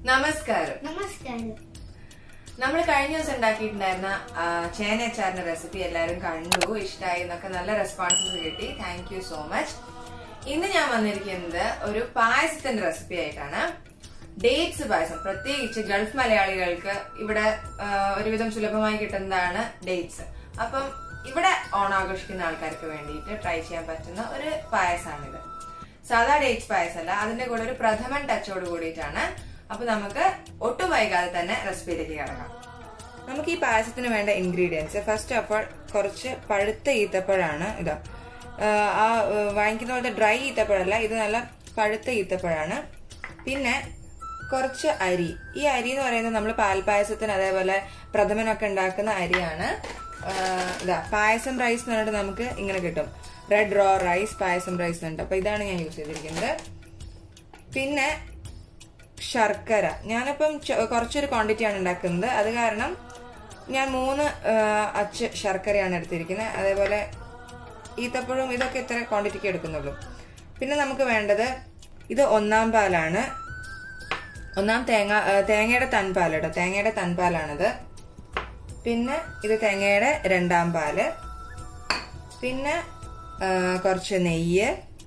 നമസ്കാരം നമസ്കാരം നമ്മൾ കഴിഞ്ഞ ദിവസം ഉണ്ടാക്കിയിട്ടുണ്ടായിരുന്ന ആ, ചേന അച്ചാറിന്റെ റെസിപ്പി എല്ലാവരും കണ്ടു ഇഷ്ടമായി എന്നൊക്കെ നല്ല റെസ്പോൺസസ് കിട്ടി താങ്ക് യു സോ മച്ച് ഇന്ന് ഞാൻ വന്നിരിക്കുന്നത് ഒരു പായസത്തിന്റെ റെസിപ്പി ആയിട്ടാണ് ഡേറ്റ്സ് പായസം പ്രത്യേകിച്ച് ഗൾഫ് മലയാളികൾക്ക് ഇവിടെ ആ, ഒരുവിധം സുലഭമായി കിട്ടുന്നതാണ് ഡേറ്റ്സ് അപ്പം ഇവിടെ ഓണാഘോഷിക്കുന്ന ആൾക്കാർക്ക് വേണ്ടിയിട്ട് ട്രൈ ചെയ്യാൻ പറ്റുന്ന ഒരു പായസമാണിത് സാധാ ഡേറ്റ്സ് പായസമല്ല അതിന്റെ കൂടെ ഒരു പ്രഥമൻ ടച്ചോട് കൂടിയിട്ടാണ് അപ്പൊ നമുക്ക് ഒട്ടും വൈകാതെ തന്നെ റെസിപ്പിയിലേക്ക് കിടക്കാം നമുക്ക് ഈ പായസത്തിന് വേണ്ട ഇൻഗ്രീഡിയൻസ് ഫസ്റ്റ് ഓഫ് ഓൾ കുറച്ച് പഴുത്ത ഈത്തപ്പഴമാണ് ഇതാ ആഹ് ആ ആഹ് വാങ്ങിക്കുന്ന പോലത്തെ ഡ്രൈ ഈത്തപ്പഴമല്ല ഇത് നല്ല പഴുത്ത ഈത്തപ്പഴമാണ് പിന്നെ കുറച്ച് അരി ഈ അരി എന്ന് പറയുന്നത് നമ്മൾ പാൽപ്പായസത്തിന് അതേപോലെ പ്രഥമനൊക്കെ ഉണ്ടാക്കുന്ന അരിയാണ് ആഹ് ഇതാ പായസം റൈസ് എന്ന് പറഞ്ഞിട്ട് നമുക്ക് ഇങ്ങനെ കിട്ടും റെഡ് റോ റൈസ് പായസം റൈസ് ഉണ്ട് അപ്പൊ ഇതാണ് ഞാൻ യൂസ് ചെയ്തിരിക്കുന്നത് പിന്നെ ശർക്കര ഞാനിപ്പം ച- കുറച്ചൊരു ക്വാണ്ടിറ്റിയാണ് ഉണ്ടാക്കുന്നത് അത് കാരണം ഞാൻ മൂന്ന് ആ, അച്ച് ശർക്കരയാണ് എടുത്തിരിക്കുന്നത് അതേപോലെ ഈത്തപ്പഴവും ഇതൊക്കെ ഇത്ര ക്വാണ്ടിറ്റിക്ക് എടുക്കുന്നുള്ളൂ പിന്നെ നമുക്ക് വേണ്ടത് ഇത് ഒന്നാം പാലാണ് ഒന്നാം തേങ്ങ ആ, തേങ്ങയുടെ തൻപാൽ കേട്ടോ തേങ്ങയുടെ തൻപാലാണിത് പിന്നെ ഇത് തേങ്ങയുടെ രണ്ടാം പാല് പിന്നെ ആ, കുറച്ച് നെയ്യ്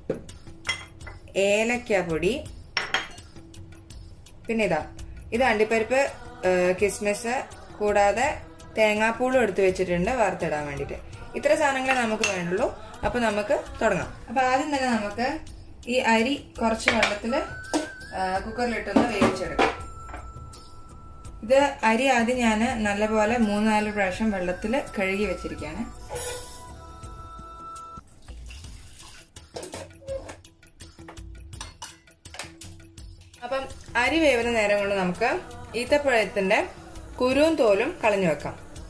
ഏലക്ക പൊടി പിന്നെ ഇതാ ഇത് അണ്ടിപ്പരിപ്പ് ആ, കിസ്മിസ് കൂടാതെ തേങ്ങാപ്പൂളും എടുത്തു വെച്ചിട്ടുണ്ട് വറുത്തിടാൻ വേണ്ടിയിട്ട് ഇത്ര സാധനങ്ങളെ നമുക്ക് വേണ്ടുള്ളൂ അപ്പൊ നമുക്ക് തുടങ്ങാം അപ്പൊ ആദ്യം തന്നെ നമുക്ക് ഈ അരി കുറച്ച് വെള്ളത്തില് ആ, കുക്കറിലിട്ടൊന്ന് വേവിച്ചെടുക്കാം ഇത് അരി ആദ്യം ഞാൻ നല്ലപോലെ മൂന്ന് നാല് പ്രാവശ്യം വെള്ളത്തിൽ കഴുകി വെച്ചിരിക്കുകയാണ് അപ്പം അരി വേവുന്ന നേരം കൊണ്ട് നമുക്ക് ഈത്തപ്പഴത്തിന്റെ കുരുവും തോലും കളഞ്ഞു വെക്കാം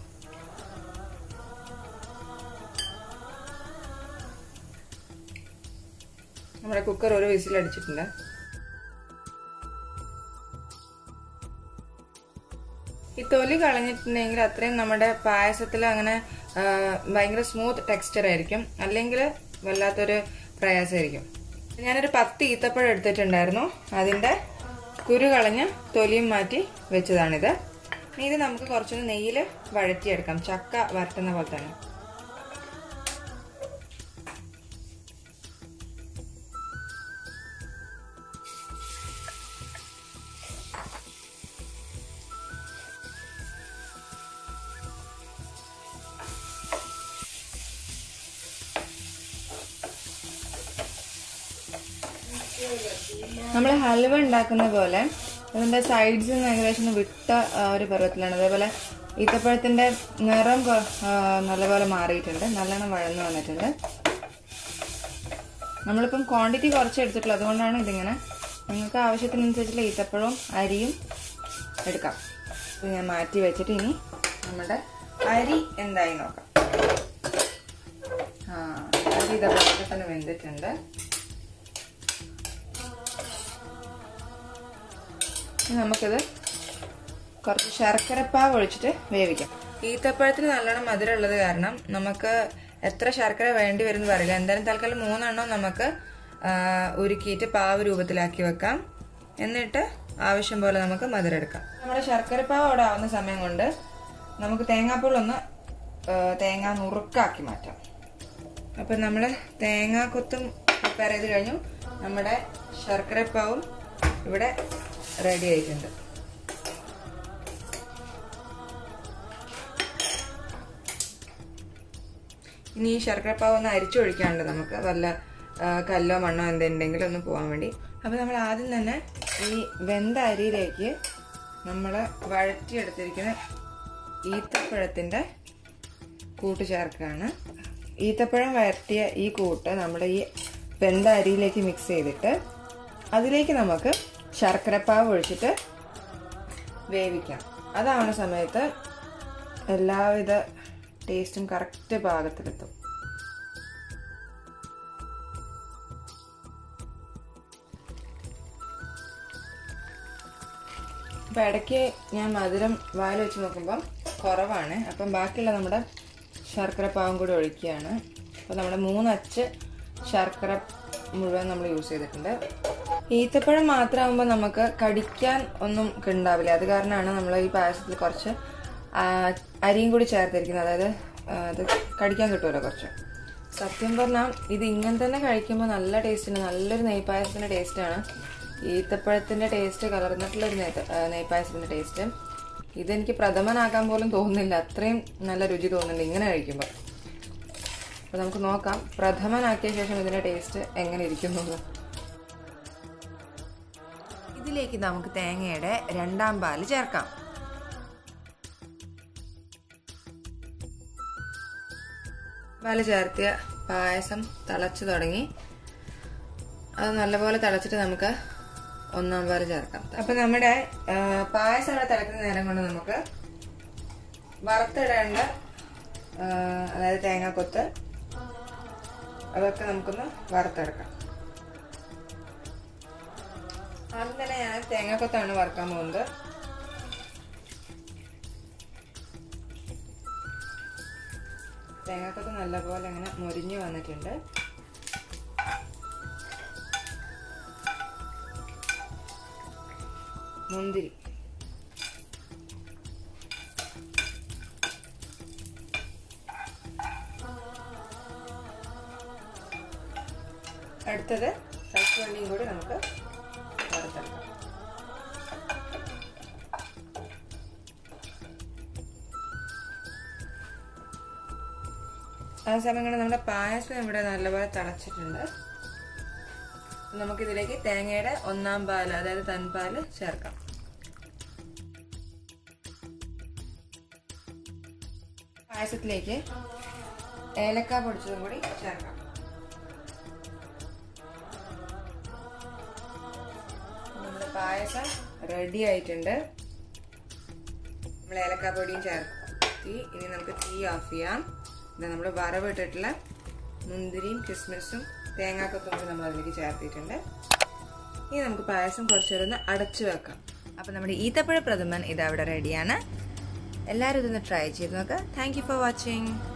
നമ്മുടെ കുക്കർ ഒരു വിസിൽ അടിച്ചിട്ടുണ്ട് ഈ തൊലി കളഞ്ഞിട്ടുണ്ടെങ്കിൽ അത്രയും നമ്മുടെ പായസത്തിൽ അങ്ങനെ ആ, ഭയങ്കര സ്മൂത്ത് ടെക്സ്ചർ ആയിരിക്കും അല്ലെങ്കിൽ വല്ലാത്തൊരു പ്രയാസമായിരിക്കും ഞാനൊരു പത്ത് ഈത്തപ്പഴം എടുത്തിട്ടുണ്ടായിരുന്നു അതിന്റെ കുരു കളഞ്ഞ് തൊലിയും മാറ്റി വെച്ചതാണിത് ഇനി ഇത് നമുക്ക് കുറച്ചൊന്ന് നെയ്യിൽ വഴറ്റിയെടുക്കാം ചക്ക വരട്ടുന്ന പോലെ തന്നെ നമ്മൾ ഹൽവ ഉണ്ടാക്കുന്ന പോലെ അതിന്റെ സൈഡ്സ് ഏകദേശം ഒന്ന് വിട്ട ആ, ഒരു പരുവത്തിലാണ് അതേപോലെ ഈത്തപ്പഴത്തിന്റെ നിറം കൊ- ആ, നല്ലപോലെ മാറിയിട്ടുണ്ട് നല്ലോണം വഴന്നു വന്നിട്ടുണ്ട് നമ്മളിപ്പം ക്വാണ്ടിറ്റി കുറച്ച് എടുത്തിട്ടുള്ളൂ അതുകൊണ്ടാണ് ഇതിങ്ങനെ നിങ്ങൾക്ക് ആവശ്യത്തിനനുസരിച്ചുള്ള ഈത്തപ്പഴവും അരിയും എടുക്കാം ഇത് ഞാൻ മാറ്റി വെച്ചിട്ട് ഇനി നമ്മുടെ അരി എന്തായി നോക്കാം ആ അരി ഇതേപോലെ തന്നെ വെന്തിട്ടുണ്ട് ഇനി നമുക്കിത് കുറച്ച് ശർക്കരപ്പാവ് ഒഴിച്ചിട്ട് വേവിക്കാം ഈത്തപ്പഴത്തിന് നല്ലോണം മധുരം ഉള്ളത് കാരണം നമുക്ക് എത്ര ശർക്കര വേണ്ടി വരും എന്ന് പറയില്ല എന്തായാലും തൽക്കാലം മൂന്നെണ്ണം നമുക്ക് ആ, ഉരുക്കിയിട്ട് പാവ് രൂപത്തിലാക്കി വെക്കാം എന്നിട്ട് ആവശ്യം പോലെ നമുക്ക് മധുരം എടുക്കാം നമ്മുടെ ശർക്കരപ്പാവ് അവിടെ ആവുന്ന സമയം കൊണ്ട് നമുക്ക് തേങ്ങാപ്പൂളൊന്ന് ആ, തേങ്ങ നുറുക്കാക്കി മാറ്റാം അപ്പം നമ്മൾ തേങ്ങാ കൊത്തും പ്രിപ്പയർ ചെയ്ത് കഴിഞ്ഞു നമ്മുടെ ശർക്കരപ്പാവും ഇവിടെ റെഡി ആയിട്ടുണ്ട് ഇനി ഈ ശർക്കരപ്പാവ് ഒന്ന് അരിച്ചൊഴിക്കാണ്ട് നമുക്ക് വല്ല ആ, കല്ലോ മണ്ണോ എന്തുണ്ടെങ്കിലും ഒന്ന് പോകാൻ വേണ്ടി അപ്പോൾ നമ്മൾ ആദ്യം തന്നെ ഈ വെന്ത അരിയിലേക്ക് നമ്മൾ വഴറ്റിയെടുത്തിരിക്കുന്ന ഈത്തപ്പഴത്തിൻ്റെ കൂട്ട് ചേർക്കുകയാണ് ഈത്തപ്പഴം വരട്ടിയ ഈ കൂട്ട് നമ്മുടെ ഈ വെന്ത അരിയിലേക്ക് മിക്സ് ചെയ്തിട്ട് അതിലേക്ക് നമുക്ക് ശർക്കരപ്പാവ് ഒഴിച്ചിട്ട് വേവിക്കാം അതാവുന്ന സമയത്ത് എല്ലാവിധ ടേസ്റ്റും കറക്റ്റ് പാകത്തിലെത്തും അപ്പം ഇടയ്ക്ക് ഞാൻ മധുരം വായിൽ വെച്ച് നോക്കുമ്പം കുറവാണ് അപ്പം ബാക്കിയുള്ള നമ്മുടെ ശർക്കര പാവം കൂടി ഒഴിക്കുകയാണ് അപ്പോൾ നമ്മുടെ മൂന്നച്ച് ശർക്കര മുഴുവൻ നമ്മൾ യൂസ് ചെയ്തിട്ടുണ്ട് ഈത്തപ്പഴം മാത്രമാകുമ്പോൾ നമുക്ക് കടിക്കാൻ ഒന്നും ഉണ്ടാവില്ല അത് കാരണമാണ് നമ്മൾ ഈ പായസത്തിൽ കുറച്ച് ആ, അരിയും കൂടി ചേർത്തിരിക്കുന്നത് അതായത് ആ, അത് കടിക്കാൻ കിട്ടുമല്ലോ കുറച്ച് സത്യം പറഞ്ഞാൽ ഇത് ഇങ്ങനെ തന്നെ കഴിക്കുമ്പോൾ നല്ല ടേസ്റ്റിന് നല്ലൊരു നെയ്പായസത്തിൻ്റെ ടേസ്റ്റാണ് ഈത്തപ്പഴത്തിൻ്റെ ടേസ്റ്റ് കലർന്നിട്ടുള്ളൊരു നെയ് നെയ്പായസത്തിൻ്റെ ടേസ്റ്റ് ഇതെനിക്ക് പ്രഥമനാക്കാൻ പോലും തോന്നുന്നില്ല അത്രയും നല്ല രുചി തോന്നുന്നുണ്ട് ഇങ്ങനെ കഴിക്കുമ്പോൾ അപ്പോൾ നമുക്ക് നോക്കാം പ്രഥമനാക്കിയ ശേഷം ഇതിൻ്റെ ടേസ്റ്റ് എങ്ങനെ ഇരിക്കുന്നു എന്ന്. ഇതിലേക്ക് നമുക്ക് തേങ്ങയുടെ രണ്ടാം പാല് ചേർക്കാം പാല് ചേർത്തിയ പായസം തിളച്ചു തുടങ്ങി അത് നല്ലപോലെ തിളച്ചിട്ട് നമുക്ക് ഒന്നാം പാല് ചേർക്കാം അപ്പൊ നമ്മുടെ ആ, പായസം ഇവിടെ തിളക്കുന്ന നേരം കൊണ്ട് നമുക്ക് വറുത്തിടേണ്ട ആ, അതായത് തേങ്ങാക്കൊത്ത് അതൊക്കെ നമുക്കൊന്ന് വറുത്തെടുക്കാം ആദ്യം തന്നെ ഞാൻ തേങ്ങാക്കൊത്താണ് വറുക്കാൻ പോകുന്നത് തേങ്ങാക്കൊത്ത് നല്ലപോലെ അങ്ങനെ മുരിഞ്ഞു വന്നിട്ടുണ്ട് മുന്തിരി അടുത്തത് കശുവണ്ടിയും കൂടി നമുക്ക് വറുത്തെടുക്കാം ആ സമയം കൊണ്ട് നമ്മുടെ പായസം ഇവിടെ നല്ലപോലെ തിളച്ചിട്ടുണ്ട് നമുക്കിതിലേക്ക് തേങ്ങയുടെ ഒന്നാം പാല് അതായത് തൻപാല് ചേർക്കാം പായസത്തിലേക്ക് ഏലക്ക പൊടിച്ചതും കൂടി ചേർക്കാം നമ്മുടെ പായസം റെഡി ആയിട്ടുണ്ട് നമ്മൾ ഏലക്ക പൊടിയും ചേർത്തി ഇനി നമുക്ക് തീ ഓഫ് ചെയ്യാം ഇത് നമ്മൾ വറവിട്ടിട്ടുള്ള മുന്തിരിയും കിസ്മിസും തേങ്ങാക്കൊത്തും കൂടി നമ്മൾ അതിലേക്ക് ചേർത്തിട്ടുണ്ട് ഇനി നമുക്ക് പായസം കുറച്ചൊന്ന് അടച്ചു വെക്കാം അപ്പം നമ്മുടെ ഈത്തപ്പഴ പ്രഥമൻ ഇത് അവിടെ റെഡിയാണ് എല്ലാവരും ഇതൊന്ന് ട്രൈ ചെയ്ത് നോക്കുക താങ്ക് യു ഫോർ വാച്ചിങ്